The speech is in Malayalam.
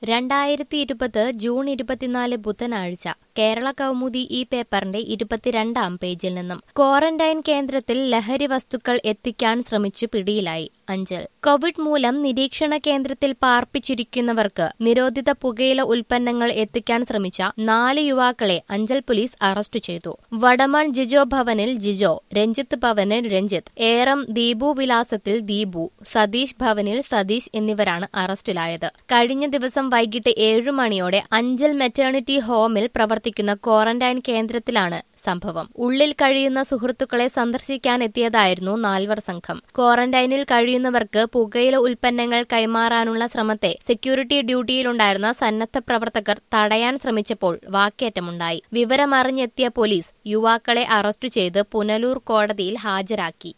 രണ്ടായിരത്തി ഇരുപത് ജൂൺ ഇരുപത്തിനാല് ബുധനാഴ്ച കേരള കൗമുദി ഈ പേപ്പറിന്റെ ഇരുപത്തിരണ്ടാം പേജിൽ നിന്നും ക്വാറന്റൈൻ കേന്ദ്രത്തിൽ ലഹരി വസ്തുക്കൾ എത്തിക്കാൻ ശ്രമിച്ചു പിടിയിലായി അഞ്ചൽ കോവിഡ് മൂലം നിരീക്ഷണ കേന്ദ്രത്തിൽ പാർപ്പിച്ചിരിക്കുന്നവർക്ക് നിരോധിത പുകയില ഉൽപ്പന്നങ്ങൾ എത്തിക്കാൻ ശ്രമിച്ച നാല് യുവാക്കളെ അഞ്ചൽ പോലീസ് അറസ്റ്റ് ചെയ്തു വടമൺ ജിജോ ഭവനിൽ ജിജോ രഞ്ജിത്ത് ഭവനിൽ രഞ്ജിത്ത് ഏറം ദീപു വിലാസത്തിൽ ദീപു സതീഷ് ഭവനിൽ സതീഷ് എന്നിവരാണ് അറസ്റ്റിലായത് കഴിഞ്ഞ ദിവസം വൈകിട്ട് ഏഴു മണിയോടെ അഞ്ചൽ മെറ്റേണിറ്റി ഹോമിൽ പ്രവർത്തിക്കുന്ന ക്വാറന്റൈൻ കേന്ദ്രത്തിലാണ് സംഭവം ഉള്ളിൽ കഴിയുന്ന സുഹൃത്തുക്കളെ സന്ദർശിക്കാൻ എത്തിയതായിരുന്നു നാൽവർ സംഘം ക്വാറന്റൈനിൽ കഴിയുന്നവർക്ക് പുകയില ഉൽപ്പന്നങ്ങൾ കൈമാറാനുള്ള ശ്രമത്തെ സെക്യൂരിറ്റി ഡ്യൂട്ടിയിലുണ്ടായിരുന്ന സന്നദ്ധ പ്രവർത്തകർ തടയാൻ ശ്രമിച്ചപ്പോൾ വാക്കേറ്റമുണ്ടായി വിവരമറിഞ്ഞെത്തിയ പോലീസ് യുവാക്കളെ അറസ്റ്റ് ചെയ്ത് പുനലൂർ കോടതിയിൽ ഹാജരാക്കി